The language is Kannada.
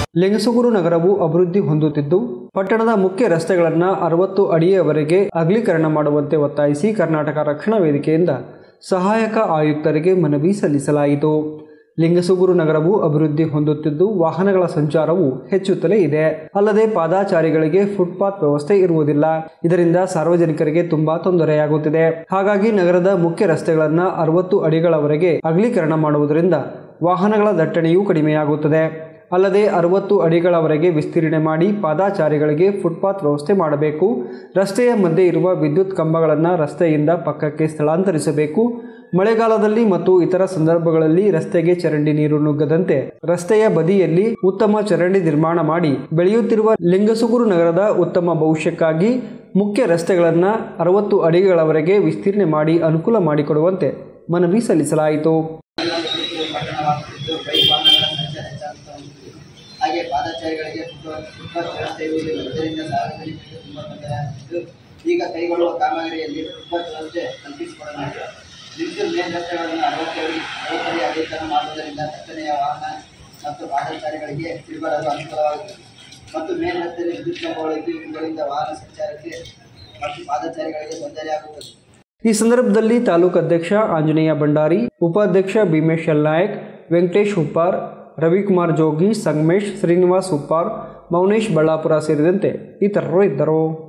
ಲಿಂಗಸುಗೂರು ನಗರವು ಅಭಿವೃದ್ಧಿ ಹೊಂದುತ್ತಿದ್ದು ಪಟ್ಟಣದ ಮುಖ್ಯ ರಸ್ತೆಗಳನ್ನು ಅರವತ್ತು ಅಡಿಯವರೆಗೆ ಅಗಲೀಕರಣ ಮಾಡುವಂತೆ ಒತ್ತಾಯಿಸಿ ಕರ್ನಾಟಕ ರಕ್ಷಣಾ ವೇದಿಕೆಯಿಂದ ಸಹಾಯಕ ಆಯುಕ್ತರಿಗೆ ಮನವಿ ಸಲ್ಲಿಸಲಾಯಿತು ಲಿಂಗಸುಗೂರು ನಗರವು ಅಭಿವೃದ್ಧಿ ಹೊಂದುತ್ತಿದ್ದು ವಾಹನಗಳ ಸಂಚಾರವು ಹೆಚ್ಚುತ್ತಲೇ ಇದೆ ಅಲ್ಲದೆ ಪಾದಾಚಾರಿಗಳಿಗೆ ಫುಟ್ಪಾತ್ ವ್ಯವಸ್ಥೆ ಇರುವುದಿಲ್ಲ ಇದರಿಂದ ಸಾರ್ವಜನಿಕರಿಗೆ ತುಂಬಾ ತೊಂದರೆಯಾಗುತ್ತಿದೆ ಹಾಗಾಗಿ ನಗರದ ಮುಖ್ಯ ರಸ್ತೆಗಳನ್ನು ಅರವತ್ತು ಅಡಿಗಳವರೆಗೆ ಅಗಲೀಕರಣ ಮಾಡುವುದರಿಂದ ವಾಹನಗಳ ದಟ್ಟಣೆಯೂ ಕಡಿಮೆಯಾಗುತ್ತದೆ ಅಲ್ಲದೆ ಅರವತ್ತು ಅಡಿಗಳವರೆಗೆ ವಿಸ್ತೀರ್ಣೆ ಮಾಡಿ ಪಾದಾಚಾರಿಗಳಿಗೆ ಫುಟ್ಪಾತ್ ವ್ಯವಸ್ಥೆ ಮಾಡಬೇಕು ರಸ್ತೆಯ ಮಧ್ಯೆ ಇರುವ ವಿದ್ಯುತ್ ಕಂಬಗಳನ್ನು ರಸ್ತೆಯಿಂದ ಪಕ್ಕಕ್ಕೆ ಸ್ಥಳಾಂತರಿಸಬೇಕು ಮಳೆಗಾಲದಲ್ಲಿ ಮತ್ತು ಇತರ ಸಂದರ್ಭಗಳಲ್ಲಿ ರಸ್ತೆಗೆ ಚರಂಡಿ ನೀರು ನುಗ್ಗದಂತೆ ರಸ್ತೆಯ ಬದಿಯಲ್ಲಿ ಉತ್ತಮ ಚರಂಡಿ ನಿರ್ಮಾಣ ಮಾಡಿ ಬೆಳೆಯುತ್ತಿರುವ ಲಿಂಗಸುಗೂರು ನಗರದ ಉತ್ತಮ ಭವಿಷ್ಯಕ್ಕಾಗಿ ಮುಖ್ಯ ರಸ್ತೆಗಳನ್ನು ಅರವತ್ತು ಅಡಿಗಳವರೆಗೆ ವಿಸ್ತೀರ್ಣೆ ಮಾಡಿ ಅನುಕೂಲ ಮಾಡಿಕೊಡುವಂತೆ ಮನವಿ ಸಲ್ಲಿಸಲಾಯಿತು ಪಟ್ಟಣವಾಗುತ್ತಿದ್ದು ಬೈಕ್ ವಾಹನಗಳ ಸಂಚಾರ ಹೆಚ್ಚಾಗುತ್ತಾ ಹೋಗುತ್ತಿದೆ ಹಾಗೆ ಪಾದಚಾರಿಗಳಿಗೆ ಫುಟ್ಪಾತ್ ಫುಟ್ಪಾತ್ ವ್ಯವಸ್ಥೆ ಇರುವುದಿಲ್ಲ ಇದರಿಂದ ಸಾರ್ವಜನಿಕರಿಗೆ ತುಂಬ ತೊಂದರೆಯಾಗುತ್ತಿದ್ದು ಈಗ ಕೈಗೊಳ್ಳುವ ಕಾಮಗಾರಿಯಲ್ಲಿ ಫುಟ್ಪಾತ್ ವ್ಯವಸ್ಥೆ ಕಲ್ಪಿಸಿಕೊಡಲಾಗಿದೆ ವಿದ್ಯುತ್ ಮೇನ್ ರಸ್ತೆಗಳನ್ನು ಅರವತ್ತಡಿ ಅರವತ್ತಡಿ ಅಗಲೀಕರಣ ಮಾಡುವುದರಿಂದ ದಟ್ಟಣೆಯ ವಾಹನ ಮತ್ತು ಪಾದಚಾರಿಗಳಿಗೆ ತಿರುಗಲು ಅನುಕೂಲವಾಗುತ್ತದೆ ಮತ್ತು ಮೇನ್ ರಸ್ತೆಯಲ್ಲಿ ವಿದ್ಯುತ್ ಕಂಬಗಳಿದ್ದು ಇವುಗಳಿಂದ ವಾಹನ ಸಂಚಾರಕ್ಕೆ ಮತ್ತು ಪಾದಚಾರಿಗಳಿಗೆ ತೊಂದರೆಯಾಗುತ್ತದೆ ಈ ಸಂದರ್ಭದಲ್ಲಿ ತಾಲೂಕು ಅಧ್ಯಕ್ಷ ಆಂಜನೇಯ ಭಂಡಾರಿ ಉಪಾಧ್ಯಕ್ಷ ಭೀಮೇಶ್ ಎಲ್ ನಾಯಕ್ ವೆಂಕಟೇಶ್ ಉಪ್ಪಾರ್ ರವಿಕುಮಾರ್ ಜೋಗಿ ಸಂಗಮೇಶ್ ಶ್ರೀನಿವಾಸ್ ಉಪ್ಪಾರ್ ಮೌನೇಶ್ ಬಳ್ಳಾಪುರ ಸೇರಿದಂತೆ ಇತರರು ಇದ್ದರು